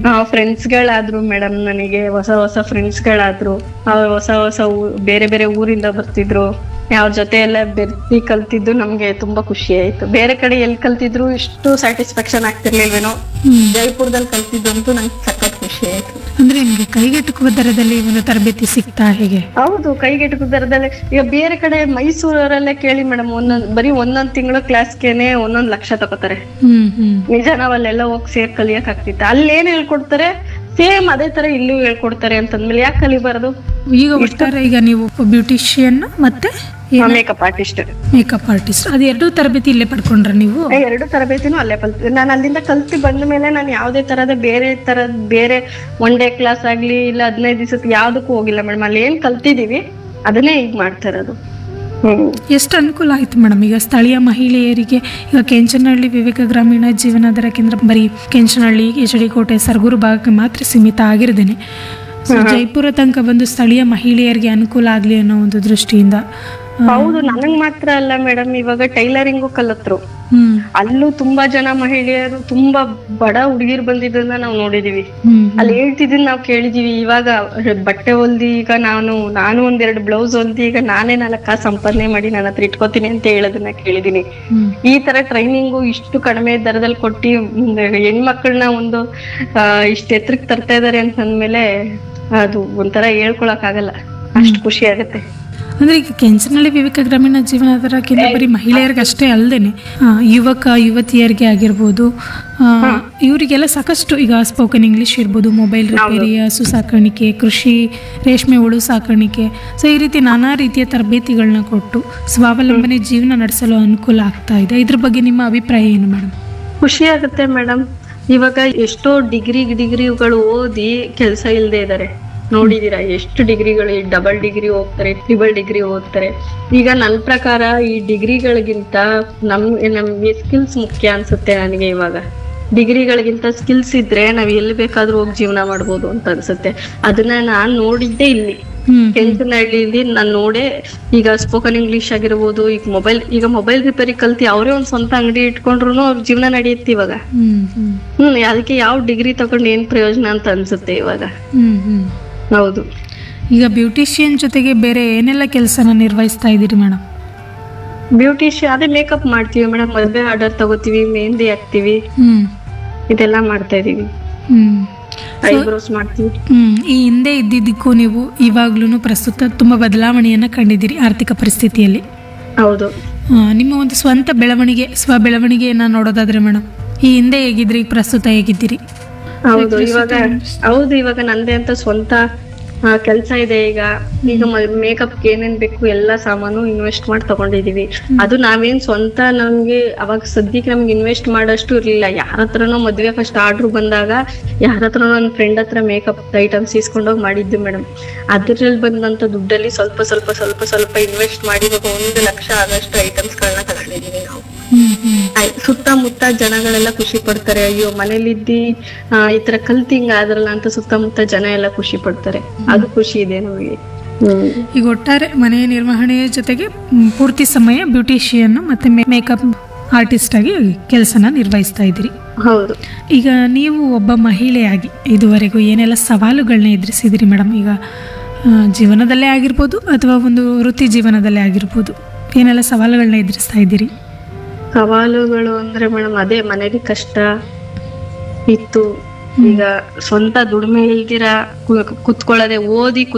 friends ಗಳಾದ್ರು madam ನನಗೆ ಹೊಸ ಹೊಸ ಫ್ರೆಂಡ್ಸ್ ಗಳಾದ್ರು ಅವ್ರು ಹೊಸ ಹೊಸ ಊ- ಬೇರೆ ಬೇರೆ ಊರಿಂದ ಬರ್ತಿದ್ರು ಅವ್ರ ಜೊತೆ ಎಲ್ಲ ಬೆರ್ತಿ ಕಲ್ತಿದ್ದು ನಮ್ಗೆ ತುಂಬಾ ಖುಷಿ ಆಯ್ತು ಬೇರೆ ಕಡೆ ಎಲ್ಲಿ ಕಲ್ತಿದ್ರು ಇಷ್ಟು ಸ್ಯಾಟಿಸ್ಫ್ಯಾಕ್ಷನ್ ಆಗ್ತಿರ್ಲಿಲ್ವೇನೋ ಜೈಪುರದಲ್ಲಿ ಕಲ್ತಿದ್ದಂತೂ ನಂಗೆ ಸಖತ್ ಖುಷಿ ಆಯ್ತು ಅಂದ್ರೆ ನಿಮ್ಗೆ ಕೈಗೆಟುಕುವ ದರದಲ್ಲಿ ಒಂದು ತರಬೇತಿ ಸಿಗ್ತಾ ಹೇಗೆ ಹೌದು ಕೈಗೆಟುಕು ದರದಲ್ಲಿ ಈಗ ಬೇರೆ ಕಡೆ ಮೈಸೂರಲ್ಲೇ ಕೇಳಿ ಮೇಡಮ್ ಒಂದೊಂದ್ ಬರೀ ಒಂದೊಂದ್ ತಿಂಗಳು ಕ್ಲಾಸ್ಗೆನೆ ಒಂದೊಂದ್ ಲಕ್ಷ ತಗೋತಾರೆ ಹ್ಮ್ ಹ್ಮ್ ನಿಜ ನಾವಲ್ಲೆಲ್ಲ ಹೋಗಿ ಸೇರ್ ಕಲಿಯಕ್ ಆಗ್ತಿತ್ತು ಅಲ್ಲಿ ಏನ್ ಹೇಳ್ಕೊಡ್ತಾರೆ ಸೇಮ್ ಅದೇ ತರ ಇಲ್ಲೂ ಹೇಳ್ಕೊಡ್ತಾರೆ ಅಂತಂದ್ಮೇಲೆ ಯಾಕೆ ಕಲಿಬಾರದು ಈಗ ಒಟ್ಟಾರೆ ಈಗ ನೀವು ಬ್ಯೂಟಿಷಿಯನ್ ಮತ್ತೆ ಮೇಕಪ್ ಆರ್ಟಿಸ್ಟ್ ಮೇಕಪ್ ಆರ್ಟಿಸ್ಟ್ ಅದು ಎರಡೂ ತರಬೇತಿ ಇಲ್ಲೇ ಪಡ್ಕೊಂಡ್ರ ನೀವು ಎರಡು ತರಬೇತಿನೂ ಅಲ್ಲೇ ಕಲ್ತಿ ನಾನು ಅಲ್ಲಿಂದ ಕಲ್ತಿ ಬಂದ ಮೇಲೆ ನಾನು ಯಾವ್ದೇ ತರದ ಬೇರೆ ತರದ್ ಬೇರೆ ಒನ್ ಡೇ ಕ್ಲಾಸ್ ಆಗ್ಲಿ ಇಲ್ಲ ಹದಿನೈದು ದಿವಸಕ್ಕೆ ಯಾವ್ದಕ್ಕೂ ಹೋಗಿಲ್ಲ ಮೇಡಮ್ ಅಲ್ಲಿ ಏನ್ ಕಲ್ತಿದೀವಿ ಅದನ್ನೇ ಈಗ ಮಾಡ್ತಾ ಇರೋದು ಹ್ಮ್ ಎಷ್ಟು ಅನುಕೂಲ ಆಯ್ತು ಮೇಡಮ್ ಈಗ ಸ್ಥಳೀಯ ಮಹಿಳೆಯರಿಗೆ ಈಗ ಕೆಂಚನಹಳ್ಳಿ ವಿವೇಕ ಗ್ರಾಮೀಣ ಜೀವನಾಧಾರ ಕೇಂದ್ರ ಬರೀ ಕೆಂಚನಹಳ್ಳಿ ಎಚ್ ಡಿ ಕೋಟೆ ಸರಗೂರು ಭಾಗಕ್ಕೆ ಮಾತ್ರ ಸೀಮಿತ ಆಗಿರದೇನೆ ಸೊ ಜೈಪುರ ತನಕ ಬಂದು ಸ್ಥಳೀಯ ಮಹಿಳೆಯರಿಗೆ ಅನುಕೂಲ ಆಗಲಿ ಅನ್ನೋ ಒಂದು ದೃಷ್ಟಿಯಿಂದ ಆ, ಹೌದು ನನಗ್ ಮಾತ್ರ ಅಲ್ಲ ಮೇಡಮ್ ಇವಾಗ ಟೈಲರಿಂಗು ಕಲತ್ರು ಹ್ಮ್ ಅಲ್ಲೂ ತುಂಬಾ ಜನ ಮಹಿಳೆಯರು ತುಂಬಾ ಬಡ ಹುಡುಗಿರ್ ಬಂದಿದ್ದನ್ನ ನಾವು ನೋಡಿದೀವಿ ಹ್ಮ್ ಅಲ್ಲಿ ಹೇಳ್ತಿದ್ದನ್ ನಾವ್ ಕೇಳಿದೀವಿ ಇವಾಗ ಬಟ್ಟೆ ಹೊಲ್ದಿ ಈಗ ನಾನು ನಾನು ಒಂದೆರಡು ಬ್ಲೌಸ್ ಹೊಲ್ದಿ ಈಗ ನಾನೇ ನಾಲ್ಕು ಕಾಸು ಸಂಪಾದನೆ ಮಾಡಿ ನನ್ನ ಹತ್ರ ಇಟ್ಕೋತೀನಿ ಅಂತ ಹೇಳೋದನ್ನ ಕೇಳಿದೀನಿ ಹ್ಮ್ ಈ ತರ ಟ್ರೈನಿಂಗು ಇಷ್ಟು ಕಡಿಮೆ ದರದಲ್ಲಿ ಕೊಟ್ಟಿ ಮ್, ಹೆಣ್ಮಕ್ಳನ್ನ ಒಂದು ಆ, ಇಷ್ಟು ಎತ್ತರಕ್ಕೆ ತರ್ತಾ ಇದಾರೆ ಅಂತ ಅಂದ್ಮೇಲೆ ಅದು ಒಂಥರ ಹೇಳ್ಕೊಳಕ್ ಆಗಲ್ಲ ಅಷ್ಟು ಖುಷಿ ಆಗತ್ತೆ ಅಂದ್ರೆ ಈಗ ಕೆಂಚನಹಳ್ಳಿ ವಿವೇಕ ಗ್ರಾಮೀಣ ಜೀವನಾಧಾರ ಕೇಂದ್ರ ಬರೀ ಮಹಿಳೆಯರಿಗೆ ಅಷ್ಟೇ ಅಲ್ಲದೇನೆ ಯುವಕ ಯುವತಿಯರಿಗೆ ಆಗಿರ್ಬೋದು ಆ, ಇವರಿಗೆಲ್ಲ ಸಾಕಷ್ಟು ಈಗ ಸ್ಪೋಕನ್ ಇಂಗ್ಲಿಷ್ ಇರ್ಬೋದು ಮೊಬೈಲ್ ರಿಪೇರಿ ಹಸು ಸಾಕಾಣಿಕೆ ಕೃಷಿ ರೇಷ್ಮೆ ಹುಳು ಸಾಕಾಣಿಕೆ ಸೊ ಈ ರೀತಿ ನಾನಾ ರೀತಿಯ ತರಬೇತಿಗಳನ್ನ ಕೊಟ್ಟು ಸ್ವಾವಲಂಬನೆ ಜೀವನ ನಡೆಸಲು ಅನುಕೂಲ ಆಗ್ತಾ ಇದೆ ಇದ್ರ ಬಗ್ಗೆ ನಿಮ್ಮ ಅಭಿಪ್ರಾಯ ಏನು ಮೇಡಮ್ ಖುಷಿ ಆಗುತ್ತೆ ಮೇಡಮ್ ಇವಾಗ ಎಷ್ಟೋ ಡಿಗ್ರಿ ಡಿಗ್ರಿಗಳು ಓದಿ ಕೆಲಸ ಇಲ್ಲದೆ ಇದಾರೆ ನೋಡಿದೀರಾ ಎಷ್ಟು ಡಿಗ್ರಿಗಳು ಡಬಲ್ ಡಿಗ್ರಿ ಹೋಗ್ತಾರೆ ಟ್ರಿಬಲ್ ಡಿಗ್ರಿ ಓದ್ತಾರೆ ಈಗ ನನ್ನ ಪ್ರಕಾರ ಈ ಡಿಗ್ರಿಗಳಿಗಿಂತ ನಮ್ ನಮ್ಗೆ ಸ್ಕಿಲ್ಸ್ ಮುಖ್ಯ ಅನ್ಸುತ್ತೆ ನನಗೆ ಇವಾಗ ಡಿಗ್ರಿಗಳಿಗಿಂತ ಸ್ಕಿಲ್ಸ್ ಇದ್ರೆ ನಾವ್ ಎಲ್ಲಿ ಬೇಕಾದ್ರೂ ಹೋಗಿ ಜೀವನ ಮಾಡ್ಬೋದು ಅಂತ ಅನ್ಸುತ್ತೆ ಅದನ್ನ ನಾನ್ ನೋಡಿದ್ದೆ ಇಲ್ಲಿ ಹ್ಮ್ ಕೆಂಚನಹಳ್ಳಿಲಿ ನಾನು ನೋಡೆ ಈಗ ಸ್ಪೋಕನ್ ಇಂಗ್ಲಿಷ್ ಆಗಿರ್ಬೋದು ಈಗ ಮೊಬೈಲ್ ಈಗ ಮೊಬೈಲ್ ರಿಪೇರಿ ಕಲ್ತಿ ಅವರೇ ಒಂದ್ ಸ್ವಂತ ಅಂಗಡಿ ಇಟ್ಕೊಂಡ್ರು ಅವ್ರ ಜೀವನ ನಡೆಯುತ್ತೆ ಇವಾಗ ಹ್ಮ್ ಹ್ಮ್ ಹ್ಮ್ ಅದಕ್ಕೆ ಯಾವ ಡಿಗ್ರಿ ತಗೊಂಡು ಏನ್ ಪ್ರಯೋಜನ ಅಂತ ಅನ್ಸುತ್ತೆ ಇವಾಗ ಹ್ಮ್ ಹ್ಮ್ ಹೌದು ಈಗ ಬ್ಯೂಟಿಷಿಯನ್ ಜೊತೆಗೆ ಬೇರೆ ಏನೆಲ್ಲ ಕೆಲಸನ ನಿರ್ವಹಿಸ್ತಾ ಇದ್ದೀರಿ ಮೇಡಮ್ ಬ್ಯೂಟಿಷಿಯನ್ ಅದೇ ಮೇಕಪ್ ಮಾಡ್ತೀವಿ ಮೇಡಮ್ ಮದ್ವೆ ಆರ್ಡರ್ ತಗೋತೀವಿ ಮೆಹಂದಿ ಹಾಕ್ತಿವಿ ಹ್ಮ್ ಇದೆಲ್ಲ ಮಾಡ್ತಾ ಇದೀವಿ ಹ್ಮ್ ಐಬ್ರೋಸ್ ಮಾಡ್ತೀವಿ ಹ್ಮ್ ಈ ಹಿಂದೆ ಇದ್ದಿದ್ದಕ್ಕೂ ನೀವು ಇವಾಗ್ಲೂ ಪ್ರಸ್ತುತ ತುಂಬಾ ಬದಲಾವಣೆಯನ್ನ ಕಂಡಿದ್ದೀರಿ ಆರ್ಥಿಕ ಪರಿಸ್ಥಿತಿಯಲ್ಲಿ ಹೌದು ಆ, ನಿಮ್ಮ ಒಂದು ಸ್ವಂತ ಬೆಳವಣಿಗೆ ಸ್ವ ಬೆಳವಣಿಗೆಯನ್ನ ನೋಡೋದಾದ್ರೆ ಮೇಡಮ್ ಈ ಹಿಂದೆ ಹೇಗಿದ್ರಿ ಪ್ರಸ್ತುತ ಹೇಗಿದ್ದೀರಿ ಹೌದು ಇವಾಗ ಹೌದು ಇವಾಗ ನಂದೇ ಅಂತ ಸ್ವಂತ ಕೆಲಸ ಇದೆ ಈಗ ಈಗ ಮೇಕಪ್ ಏನೇನ್ ಬೇಕು ಎಲ್ಲಾ ಸಾಮಾನು ಇನ್ವೆಸ್ಟ್ ಮಾಡಿ ತಗೊಂಡಿದೀವಿ ಅದು ನಾವೇನ್ ಸ್ವಂತ ನಮ್ಗೆ ಅವಾಗ ಸದ್ಯಕ್ಕೆ ನಮ್ಗೆ ಇನ್ವೆಸ್ಟ್ ಮಾಡೋಷ್ಟು ಇರ್ಲಿಲ್ಲ ಯಾರ ಹತ್ರನೋ ಮದ್ವೆ ಫಸ್ಟ್ ಆರ್ಡರ್ ಬಂದಾಗ ಯಾರ ಹತ್ರನೋ ನನ್ನ ಫ್ರೆಂಡ್ ಹತ್ರ ಮೇಕಪ್ ಐಟಮ್ಸ್ ಇಸ್ಕೊಂಡೋಗಿ ಮಾಡಿದ್ದು ಮೇಡಮ್ ಅದ್ರಲ್ಲಿ ಬಂದಂತ ದುಡ್ಡಲ್ಲಿ ಸ್ವಲ್ಪ ಸ್ವಲ್ಪ ಸ್ವಲ್ಪ ಸ್ವಲ್ಪ ಇನ್ವೆಸ್ಟ್ ಮಾಡಿ ಇವಾಗ ಒಂದು ಲಕ್ಷ ಆಗಷ್ಟು ಐಟಮ್ಸ್ ಗಳನ್ನ ತಗೊಂಡಿದೀವಿ ನಾವು ಹ್ಮ್ ಹ್ಮ್ ಆಯ್ತ್ ಸುತ್ತಮುತ್ತ ಜನಗಳೆಲ್ಲ ಖುಷಿ ಪಡ್ತಾರೆ ಅಯ್ಯೋ ಮನೇಲಿದ್ದಿ ಆ, ಈ ತರ ಕಲ್ತಿ ಹಿಂಗ್ ಆದ್ರಲ್ಲ ಅಂತ ಸುತ್ತಮುತ್ತ ಜನ ಎಲ್ಲ ಖುಷಿ ಪಡ್ತಾರೆ ಅದು ಖುಷಿ ಇದೆ ನಮಗೆ ಹ್ಮ್ ಈಗ ಒಟ್ಟಾರೆ ಮನೆಯ ನಿರ್ವಹಣೆಯ ಜೊತೆಗೆ ಮ್, ಪೂರ್ತಿ ಸಮಯ ಬ್ಯೂಟಿಷಿಯನ್ ಮತ್ತೆ ಮೇಕಪ್ ಆರ್ಟಿಸ್ಟ್ ಆಗಿ ಕೆಲಸನ ನಿರ್ವಹಿಸ್ತಾ ಇದ್ದೀರಿ ಹೌದು ಈಗ ನೀವು ಒಬ್ಬ ಮಹಿಳೆಯಾಗಿ ಇದುವರೆಗೂ ಏನೆಲ್ಲ ಸವಾಲುಗಳನ್ನ ಎದುರಿಸಿದಿರಿ ಮೇಡಮ್ ಈಗ ಆ, ಜೀವನದಲ್ಲೇ ಆಗಿರ್ಬೋದು ಅಥವಾ ಒಂದು ವೃತ್ತಿ ಜೀವನದಲ್ಲೇ ಆಗಿರ್ಬೋದು ಏನೆಲ್ಲ ಸವಾಲುಗಳನ್ನ ಎದುರಿಸ್ತಾ ಇದ್ದೀರಿ ಸವಾಲುಗಳು ಅಂದ್ರೆ ಮೇಡಮ್ ಅದೇ ಮನೇಲಿ ಕಷ್ಟ ಇತ್ತು ಈಗ ಸ್ವಂತ ದುಡಿಮೆ ಇಲ್ದಿರ ಕುತ್ಕೊಳ್ಳದೆ ಓದಿ